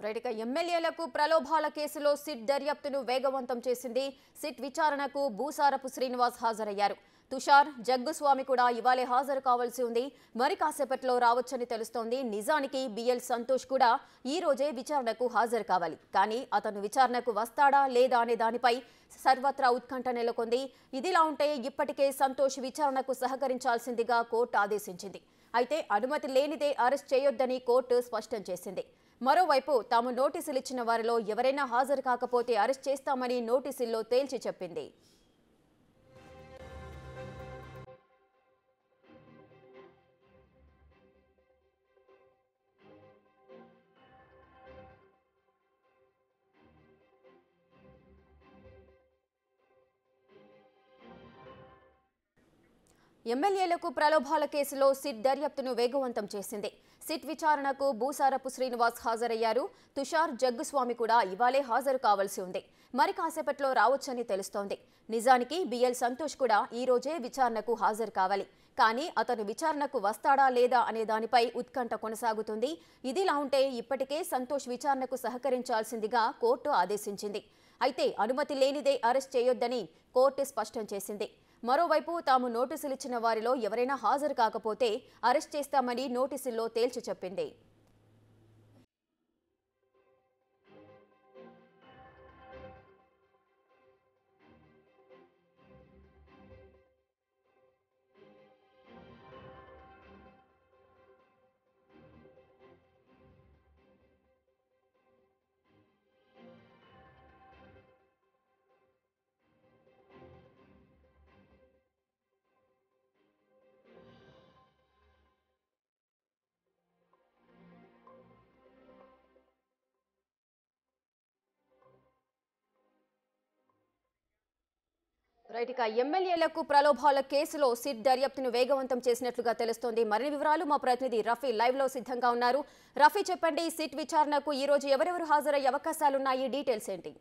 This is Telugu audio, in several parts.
రైట్ ఇక ఎమ్మెల్యేలకు ప్రలోభాల కేసులో సిట్ దర్యాప్తును వేగవంతం చేసింది సిట్ విచారణకు భూసారపు శ్రీనివాస్ హాజరయ్యారు తుషార్ జగ్గుస్వామి కూడా ఇవాళే హాజరు కావాల్సి ఉంది మరి కాసేపట్లో రావచ్చని తెలుస్తోంది నిజానికి బిఎల్ సంతోష్ కూడా ఈ రోజే విచారణకు హాజరు కావాలి కానీ అతను విచారణకు వస్తాడా లేదా అనే దానిపై సర్వత్రా ఉత్కంఠ నెలకొంది ఇదిలా ఉంటే ఇప్పటికే సంతోష్ విచారణకు సహకరించాల్సిందిగా కోర్టు ఆదేశించింది అయితే అనుమతి లేనిదే అరెస్ట్ చేయొద్దని కోర్టు స్పష్టం చేసింది మరోవైపు తాము నోటీసులు ఇచ్చిన వారిలో ఎవరైనా హాజరు కాకపోతే అరెస్ట్ చేస్తామని నోటీసుల్లో తేల్చి చెప్పింది ఎమ్మెల్యేలకు ప్రలోభాల కేసులో సిట్ దర్యాప్తును వేగవంతం చేసింది సిట్ విచారణకు భూసారపు శ్రీనివాస్ హాజరయ్యారు తుషార్ జగ్గుస్వామి కూడా ఇవాళే హాజరు కావాల్సి ఉంది మరి కాసేపట్లో రావచ్చని తెలుస్తోంది నిజానికి బిఎల్ సంతోష్ కూడా ఈ రోజే విచారణకు హాజరు కావాలి కానీ అతను విచారణకు వస్తాడా లేదా అనే దానిపై ఉత్కంఠ కొనసాగుతుంది ఇదిలా ఉంటే ఇప్పటికే సంతోష్ విచారణకు సహకరించాల్సిందిగా కోర్టు ఆదేశించింది అయితే అనుమతి లేనిదే అరెస్ట్ చేయొద్దని కోర్టు స్పష్టం చేసింది మరోవైపు తాము నోటీసులు ఇచ్చిన వారిలో ఎవరైనా హాజరు కాకపోతే అరెస్ట్ చేస్తామని నోటీసుల్లో తేల్చి చెప్పింది రైట్ ఇక ఎమ్మెల్యేలకు ప్రలోభాల కేసులో సిట్ దర్యాప్తును వేగవంతం చేసినట్లుగా తెలుస్తోంది మరిన్ని వివరాలు మా ప్రతినిధి రఫీ లైవ్ లో సిద్ధంగా ఉన్నారు రఫీ చెప్పండి సిట్ విచారణకు ఈ రోజు ఎవరెవరు హాజరయ్యే అవకాశాలున్నాయి డీటెయిల్స్ ఏంటి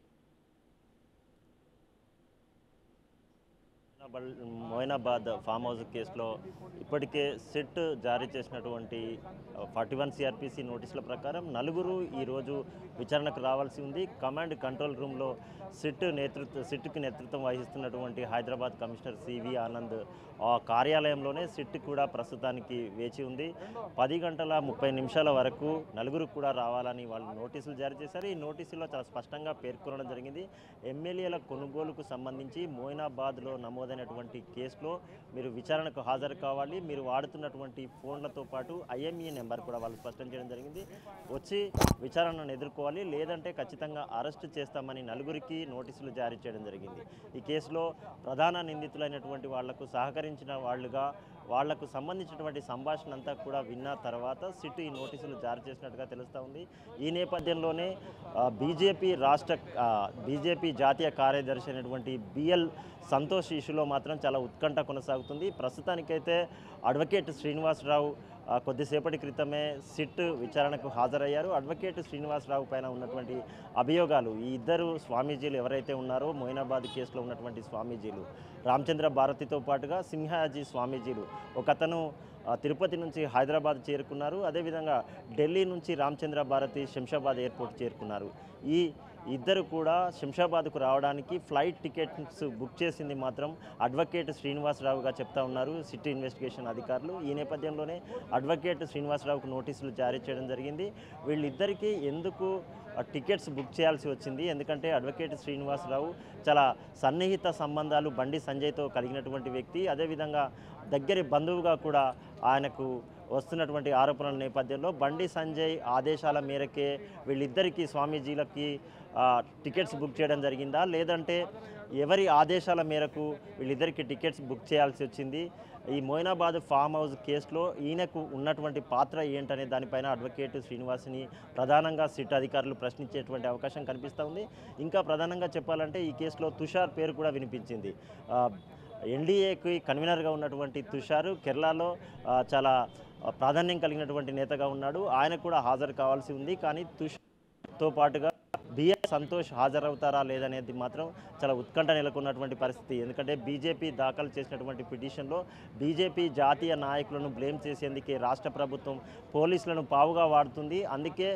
మొయినాబాద్ మొయినాబాద్ ఫామ్ హౌస్ కేసులో ఇప్పటికే సిట్ జారీ చేసినటువంటి ఫార్టీ వన్ సిఆర్పిసి నోటీసుల ప్రకారం నలుగురు ఈరోజు విచారణకు రావాల్సి ఉంది కమాండ్ కంట్రోల్ రూమ్లో సిట్ నేతృత్వ సిట్కి నేతృత్వం వహిస్తున్నటువంటి హైదరాబాద్ కమిషనర్ సివి ఆనంద్ ఆ కార్యాలయంలోనే సిట్ కూడా ప్రస్తుతానికి వేచి ఉంది పది గంటల ముప్పై నిమిషాల వరకు నలుగురు కూడా రావాలని వాళ్ళు నోటీసులు జారీ చేశారు ఈ నోటీసులో చాలా స్పష్టంగా పేర్కొనడం జరిగింది ఎమ్మెల్యేల కొనుగోలుకు సంబంధించి మోయినాబాద్లో నమోదైనటువంటి కేసులో మీరు విచారణకు హాజరు కావాలి మీరు వాడుతున్నటువంటి ఫోన్లతో పాటు ఐఎంఈ నెంబర్ కూడా వాళ్ళు స్పష్టం చేయడం జరిగింది వచ్చి విచారణను ఎదుర్కోవాలి లేదంటే ఖచ్చితంగా అరెస్ట్ చేస్తామని నలుగురికి నోటీసులు జారీ చేయడం జరిగింది ఈ కేసులో ప్రధాన నిందితులైనటువంటి వాళ్లకు సహకరించిన వాళ్ళుగా వాళ్లకు సంబంధించినటువంటి సంభాషణ అంతా కూడా విన్న తర్వాత సిట్ ఈ నోటీసులు జారీ చేసినట్టుగా తెలుస్తూ ఉంది ఈ నేపథ్యంలోనే బీజేపీ రాష్ట్ర బీజేపీ జాతీయ కార్యదర్శి అయినటువంటి బిఎల్ సంతోష్ ఇష్యూలో మాత్రం చాలా ఉత్కంఠ కొనసాగుతుంది ప్రస్తుతానికైతే అడ్వకేట్ శ్రీనివాసరావు ఆ, కొద్దిసేపటి క్రితమే సిట్ విచారణకు హాజరయ్యారు అడ్వకేట్ శ్రీనివాసరావు పైన ఉన్నటువంటి అభియోగాలు ఈ ఇద్దరు స్వామీజీలు ఎవరైతే ఉన్నారో మొయినాబాద్ కేసులో ఉన్నటువంటి స్వామీజీలు రామచంద్ర భారతితో పాటుగా సింహాజీ స్వామీజీలు ఒకతను ఆ, తిరుపతి నుంచి హైదరాబాద్ చేరుకున్నారు అదేవిధంగా ఢిల్లీ నుంచి రామచంద్ర భారతి శంషాబాద్ ఎయిర్పోర్ట్ చేరుకున్నారు ఈ ఇద్దరు కూడా శంషాబాద్కు రావడానికి ఫ్లైట్ టికెట్స్ బుక్ చేసింది మాత్రం అడ్వకేట్ శ్రీనివాసరావుగా చెప్తా ఉన్నారు సిటీ ఇన్వెస్టిగేషన్ అధికారులు ఈ నేపథ్యంలోనే అడ్వకేట్ శ్రీనివాసరావుకు నోటీసులు జారీ చేయడం జరిగింది వీళ్ళిద్దరికీ ఎందుకు ఆ, టికెట్స్ బుక్ చేయాల్సి వచ్చింది ఎందుకంటే అడ్వకేట్ శ్రీనివాసరావు చాలా సన్నిహిత సంబంధాలు బండి సంజయ్తో కలిగినటువంటి వ్యక్తి అదేవిధంగా దగ్గరి బంధువుగా కూడా ఆయనకు వస్తున్నటువంటి ఆరోపణల నేపథ్యంలో బండి సంజయ్ ఆదేశాల మేరకే వీళ్ళిద్దరికీ స్వామీజీలకి ఆ, టికెట్స్ బుక్ చేయడం జరిగిందా లేదంటే ఎవరి ఆదేశాల మేరకు వీళ్ళిద్దరికి టికెట్స్ బుక్ చేయాల్సి వచ్చింది ఈ మోయినాబాద్ ఫామ్ హౌస్ కేసులో ఈయనకు ఉన్నటువంటి పాత్ర ఏంటనే దానిపైన అడ్వకేట్ శ్రీనివాస్ని ప్రధానంగా సిట్ అధికారులు ప్రశ్నించేటువంటి అవకాశం కనిపిస్తూ ఉంది ఇంకా ప్రధానంగా చెప్పాలంటే ఈ కేసులో తుషార్ పేరు కూడా వినిపించింది ఆ, ఎన్డీఏకి కన్వీనర్గా ఉన్నటువంటి తుషారు కేరళలో ఆ, చాలా ఆ, ప్రాధాన్యం కలిగినటువంటి నేతగా ఉన్నాడు ఆయన కూడా హాజరు కావాల్సి ఉంది కానీ తుషార్తో పాటుగా బిఎస్ సంతోష్ హాజరవుతారా లేదనేది మాత్రం చాలా ఉత్కంఠ నెలకొన్నటువంటి పరిస్థితి ఎందుకంటే బీజేపీ దాఖలు చేసినటువంటి పిటిషన్లో బీజేపీ జాతీయ నాయకులను బ్లేమ్ చేసేందుకే రాష్ట్ర ప్రభుత్వం పోలీసులను పావుగా వాడుతుంది అందుకే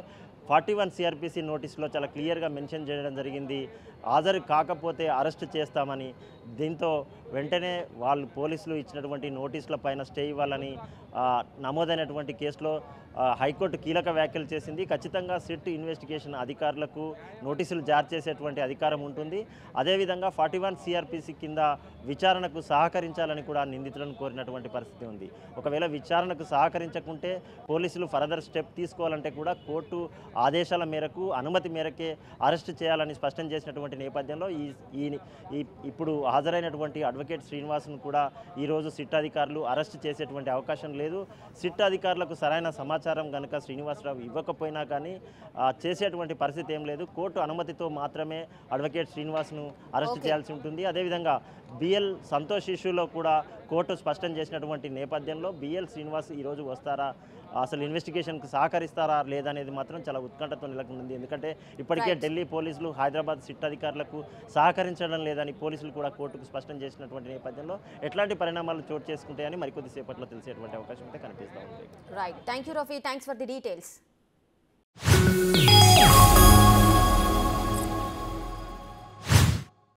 ఫార్టీ వన్ సిఆర్పిసి నోటీస్లో చాలా క్లియర్గా మెన్షన్ చేయడం జరిగింది హాజరు కాకపోతే అరెస్ట్ చేస్తామని దీంతో వెంటనే వాళ్ళు పోలీసులు ఇచ్చినటువంటి నోటీసుల పైన స్టే ఇవ్వాలని ఆ, నమోదైనటువంటి కేసులో ఆ, హైకోర్టు కీలక వ్యాఖ్యలు చేసింది ఖచ్చితంగా సిట్ ఇన్వెస్టిగేషన్ అధికారులకు నోటీసులు జారీ చేసేటువంటి అధికారం ఉంటుంది అదేవిధంగా ఫార్టీ వన్ సిఆర్పిసి కింద విచారణకు సహకరించాలని కూడా నిందితులను కోరినటువంటి పరిస్థితి ఉంది ఒకవేళ విచారణకు సహకరించకుంటే పోలీసులు ఫర్దర్ స్టెప్ తీసుకోవాలంటే కూడా కోర్టు ఆదేశాల మేరకు అనుమతి మేరకే అరెస్ట్ చేయాలని స్పష్టం చేసినటువంటి నేపథ్యంలో ఈ ఈ ఈ- ఇప్పుడు హాజరైనటువంటి అడ్వకేట్ శ్రీనివాస్ను కూడా ఈరోజు సిట్ అధికారులు అరెస్ట్ చేసేటువంటి అవకాశం లేదు సిట్ అధికారులకు సరైన సమాచారం కనుక శ్రీనివాసరావు ఇవ్వకపోయినా కానీ ఆ, చేసేటువంటి పరిస్థితి ఏం లేదు కోర్టు అనుమతితో మాత్రమే అడ్వకేట్ శ్రీనివాస్ను అరెస్ట్ Okay. చేయాల్సి ఉంటుంది అదేవిధంగా బిఎల్ సంతోష్ ఇష్యూలో కూడా కోర్టు స్పష్టం చేసినటువంటి నేపథ్యంలో బిఎల్ శ్రీనివాస్ ఈరోజు వస్తారా అసలు ఇన్వెస్టిగేషన్కి సహకరిస్తారా లేదనేది మాత్రం చాలా ఉత్కంఠతో నెలకొంది ఎందుకంటే ఇప్పటికే Right. ఢిల్లీ పోలీసులు హైదరాబాద్ సిట్ అధికారులకు సహకరించడం లేదని పోలీసులు కూడా కోర్టుకు స్పష్టం చేసినటువంటి నేపథ్యంలో ఎట్లాంటి పరిణామాలు చోటు చేసుకుంటాయని మరికొద్ది సేపట్లో తెలిసేటువంటి అవకాశం అయితే కనిపిస్తూ ఉంది right thank you Rafi thanks for the details